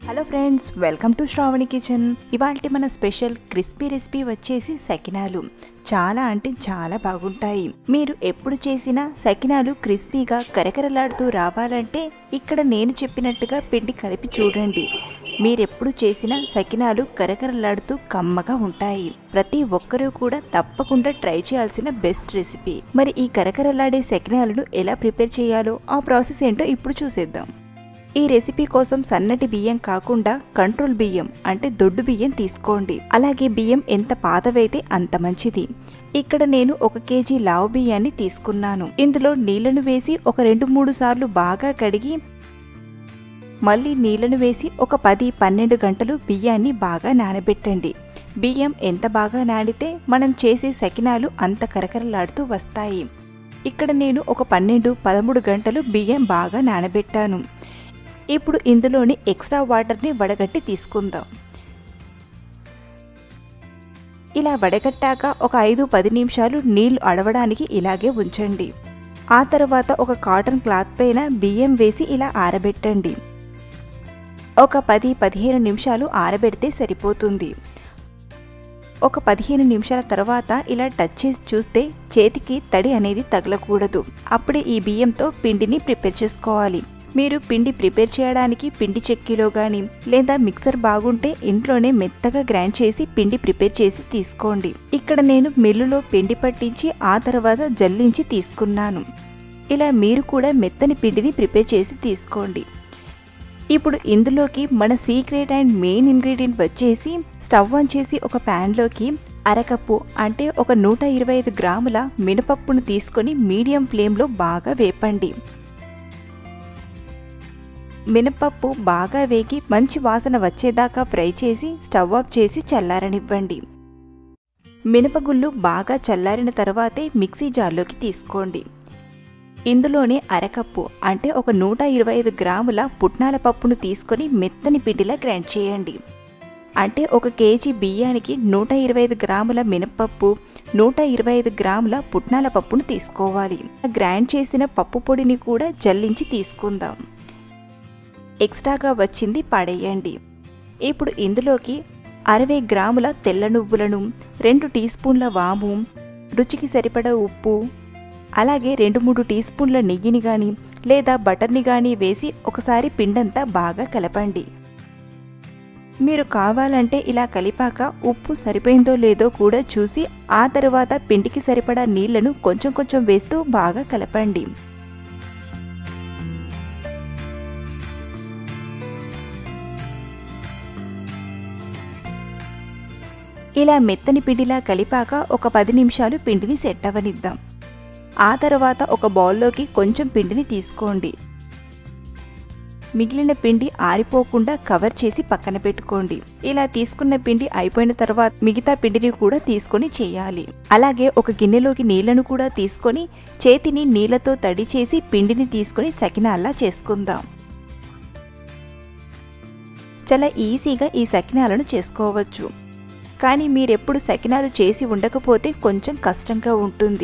hello friends welcome to Shravani kitchen ఇవాళ మన special crispy recipe వచ్చేసి సకినాలు చాలా అంటే చాలా బాగుంటాయి మీరు ఎప్పుడు చేసినా సకినాలు క్రిస్పీగా కరకరలాడుతూ రావాలంటే ఇక్కడ నేను చెప్పినట్టుగా పిండి కలిపి చూడండి మీరెప్పుడు చేసిన సకినాలు కరకరలాడుతూ కమ్మగా ఉంటాయి ప్రతి ఒక్కరూ కూడా తప్పకుండా ట్రై చేయాల్సిన బెస్ట్ రెసిపీ మరి ఈ కరకరలాడే సకినాలను ఎలా ప్రిపేర్ చేయాలో ఆ ప్రాసెస్ ఏంటో ఇప్పుడు చూసేద్దాం ఈ రెసిపీ కోసం సన్నటి బియ్యం కాకుండా కంట్రోల్ బియ్యం అంటే దొడ్డు బియ్యం తీసుకోండి అలాగే బియ్యం ఎంత పాతవైతే అంత మంచిది ఇక్కడ నేను ఒక కేజీ లావు బియ్యాన్ని తీసుకున్నాను ఇందులో నీళ్లను వేసి ఒక రెండు మూడు సార్లు బాగా కడిగి మళ్ళీ నీళ్లను వేసి ఒక పది పన్నెండు గంటలు బియ్యాన్ని బాగా నానబెట్టండి బియ్యం ఎంత బాగా నానితే మనం చేసే సకినాలు అంత కరకరలాడుతూ వస్తాయి ఇక్కడ నేను ఒక పన్నెండు పదమూడు గంటలు బియ్యం బాగా నానబెట్టాను ఇప్పుడు ఇందులోని ఎక్స్ట్రా వాటర్ని వడగట్టి తీసుకుందాం ఇలా వడగట్టాక ఒక ఐదు పది నిమిషాలు నీళ్లు అడవడానికి ఇలాగే ఉంచండి ఆ తర్వాత ఒక కాటన్ క్లాత్ పైన బియ్యం వేసి ఇలా ఆరబెట్టండి ఒక పది పదిహేను నిమిషాలు ఆరబెడితే సరిపోతుంది ఒక పదిహేను నిమిషాల తర్వాత ఇలా టచ్ చేసి చూస్తే చేతికి తడి అనేది తగలకూడదు అప్పుడే ఈ బియ్యంతో పిండిని ప్రిపేర్ చేసుకోవాలి మీరు పిండి ప్రిపేర్ చేయడానికి పిండి చెక్కిలో కానీ లేదా మిక్సర్ బాగుంటే ఇంట్లోనే మెత్తగా గ్రైండ్ చేసి పిండి ప్రిపేర్ చేసి తీసుకోండి ఇక్కడ నేను మిల్లులో పిండి పట్టించి ఆ తర్వాత జల్లించి తీసుకున్నాను ఇలా మీరు కూడా మెత్తని పిండిని ప్రిపేర్ చేసి తీసుకోండి ఇప్పుడు ఇందులోకి మన సీక్రెట్ అండ్ మెయిన్ ఇంగ్రీడియంట్ వచ్చేసి స్టవ్ ఆన్ చేసి ఒక ప్యాన్లోకి అరకప్పు అంటే ఒక నూట ఇరవై ఐదు గ్రాముల మినపప్పును తీసుకొని మీడియం ఫ్లేమ్లో బాగా వేపండి మినపప్పు బాగా వేగి మంచి వాసన వచ్చేదాకా ఫ్రై చేసి స్టవ్ ఆఫ్ చేసి చల్లారనివ్వండి మినపగుళ్ళు బాగా చల్లారిన తర్వాతే మిక్సీ జార్లోకి తీసుకోండి ఇందులోనే అరకప్పు అంటే ఒక నూట ఇరవై ఐదు గ్రాముల పుట్నాల పప్పును తీసుకొని మెత్తని పిండిలా గ్రైండ్ చేయండి అంటే ఒక కేజీ బియ్యానికి నూట ఇరవై ఐదు గ్రాముల మినపప్పు నూట ఇరవై ఐదు గ్రాముల పుట్నాల పప్పును తీసుకోవాలి గ్రైండ్ చేసిన పప్పు పొడిని కూడా జల్లించి తీసుకుందాం ఎక్స్ట్రాగా వచ్చింది పడేయండి ఇప్పుడు ఇందులోకి అరవై గ్రాముల తెల్ల నువ్వులను రెండు టీ స్పూన్ల వాము రుచికి సరిపడా ఉప్పు అలాగే రెండు మూడు టీ స్పూన్ల నెయ్యిని కానీ లేదా బటర్ని కానీ వేసి ఒకసారి పిండంతా బాగా కలపండి మీరు కావాలంటే ఇలా కలిపాక ఉప్పు సరిపోయిందో లేదో కూడా చూసి ఆ తర్వాత పిండికి సరిపడా నీళ్లను కొంచెం కొంచెం వేస్తూ బాగా కలపండి ఇలా మెత్తని పిండిలా కలిపాక ఒక పది నిమిషాలు పిండిని సెట్ అవ్వనిద్దాం ఆ తర్వాత ఒక బౌల్లోకి కొంచెం పిండిని తీసుకోండి మిగిలిన పిండి ఆరిపోకుండా కవర్ చేసి పక్కన పెట్టుకోండి ఇలా తీసుకున్న పిండి అయిపోయిన తర్వాత మిగతా పిండిని కూడా తీసుకొని చేయాలి అలాగే ఒక గిన్నెలోకి నీళ్లను కూడా తీసుకొని చేతిని నీళ్లతో తడి చేసి పిండిని తీసుకొని సకినాల్లా చేసుకుందాం చాలా ఈజీగా ఈ సకినాలను చేసుకోవచ్చు కానీ మీరెప్పుడు సకినాలు చేసి ఉండకపోతే కొంచెం కష్టంగా ఉంటుంది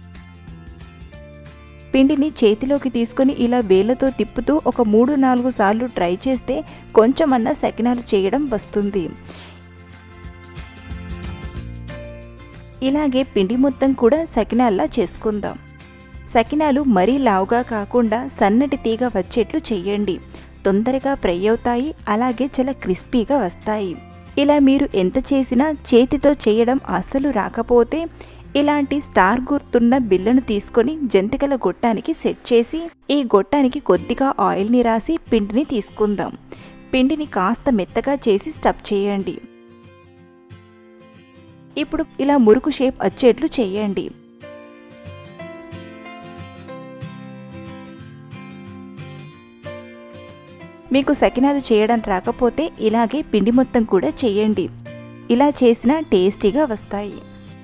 పిండిని చేతిలోకి తీసుకొని ఇలా వేళ్ళతో తిప్పుతూ ఒక మూడు నాలుగు సార్లు ట్రై చేస్తే కొంచెమన్నా సకినాలు చేయడం వస్తుంది ఇలాగే పిండి మొత్తం కూడా సకినాల్లా చేసుకుందాం సకినాలు మరీ లావుగా కాకుండా సన్నటి తీగ వచ్చేట్లు చెయ్యండి తొందరగా ఫ్రై అవుతాయి అలాగే చాలా క్రిస్పీగా వస్తాయి ఇలా మీరు ఎంత చేసినా చేతితో చేయడం అస్సలు రాకపోతే ఇలాంటి స్టార్ గుర్తున్న బిల్లను తీసుకొని జంతికల గొట్టానికి సెట్ చేసి ఈ గొట్టానికి కొద్దిగా ఆయిల్ని రాసి పిండిని తీసుకుందాం పిండిని కాస్త మెత్తగా చేసి స్టఫ్ చేయండి ఇప్పుడు ఇలా మురుకు షేప్ వచ్చేట్లు చేయండి మీకు సకినాలు చేయడం రాకపోతే ఇలాగే పిండి మొత్తం కూడా చేయండి ఇలా చేసినా టేస్టీగా వస్తాయి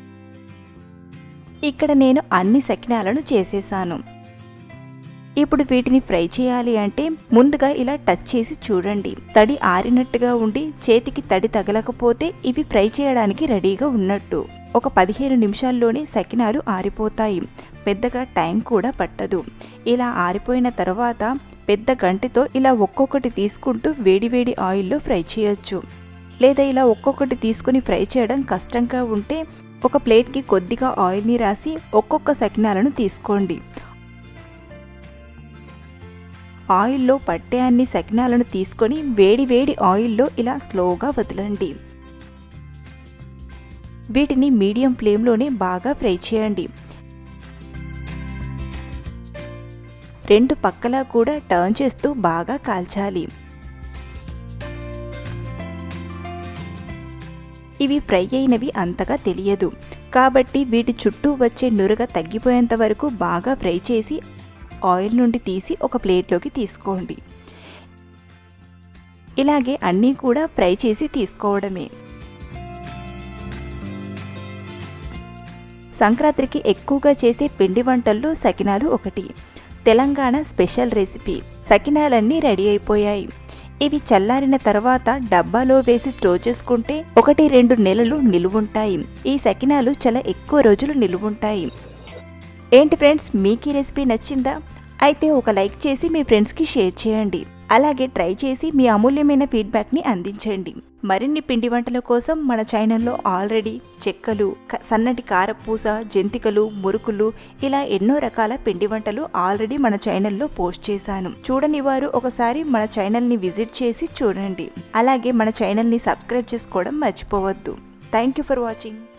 ఇక్కడ నేను అన్ని సకినాలను చేసేసాను ఇప్పుడు వీటిని ఫ్రై చేయాలి అంటే ముందుగా ఇలా టచ్ చేసి చూడండి తడి ఆరినట్టుగా ఉండి చేతికి తడి తగలకపోతే ఇవి ఫ్రై చేయడానికి రెడీగా ఉన్నట్టు ఒక పదిహేను నిమిషాల్లోనే సకినాలు ఆరిపోతాయి పెద్దగా టైం కూడా పట్టదు ఇలా ఆరిపోయిన తర్వాత పెద్ద గంటెతో ఇలా ఒక్కొక్కటి తీసుకుంటూ వేడివేడి ఆయిల్లో ఫ్రై చేయొచ్చు లేదా ఇలా ఒక్కొక్కటి తీసుకుని ఫ్రై చేయడం కష్టంగా ఉంటే ఒక ప్లేట్కి కొద్దిగా ఆయిల్ని రాసి ఒక్కొక్క సకినాలను తీసుకోండి ఆయిల్లో పట్టే అన్ని సకినాలను తీసుకొని వేడి వేడి ఆయిల్లో ఇలా స్లోగా వదలండి వీటిని మీడియం ఫ్లేమ్లోనే బాగా ఫ్రై చేయండి రెండు పక్కలా కూడా టర్న్ చేస్తూ బాగా కాల్చాలి ఇవి ఫ్రై అయినవి అంతగా తెలియదు కాబట్టి వీటి చుట్టూ వచ్చే నురగ తగ్గిపోయేంత వరకు బాగా ఫ్రై చేసి ఆయిల్ నుండి తీసి ఒక ప్లేట్లోకి తీసుకోండి ఇలాగే అన్నీ కూడా ఫ్రై చేసి తీసుకోవడమే సంక్రాంతికి ఎక్కువగా చేసే పిండి వంటల్లో సకినాలు ఒకటి తెలంగాణ స్పెషల్ రెసిపీ సకినాలన్నీ రెడీ అయిపోయాయి ఇవి చల్లారిన తర్వాత డబ్బాలో వేసి స్టోర్ చేసుకుంటే ఒకటి రెండు నెలలు నిలువుంటాయి ఈ సకినాలు చాలా ఎక్కువ రోజులు నిలువుంటాయి ఏంటి ఫ్రెండ్స్ మీకు ఈ రెసిపీ నచ్చిందా అయితే ఒక లైక్ చేసి మీ ఫ్రెండ్స్కి షేర్ చేయండి అలాగే ట్రై చేసి మీ అమూల్యమైన ఫీడ్బ్యాక్ని అందించండి మరిన్ని పిండి వంటల కోసం మన ఛానల్లో ఆల్రెడీ చెక్కలు క- సన్నటి కారపూస జంతికలు మురుకులు ఇలా ఎన్నో రకాల పిండి వంటలు ఆల్రెడీ మన ఛానల్లో పోస్ట్ చేశాను చూడని వారు ఒకసారి మన ఛానల్ని విజిట్ చేసి చూడండి అలాగే మన ఛానల్ని సబ్స్క్రైబ్ చేసుకోవడం మర్చిపోవద్దు థ్యాంక్ యూ ఫర్ వాచింగ్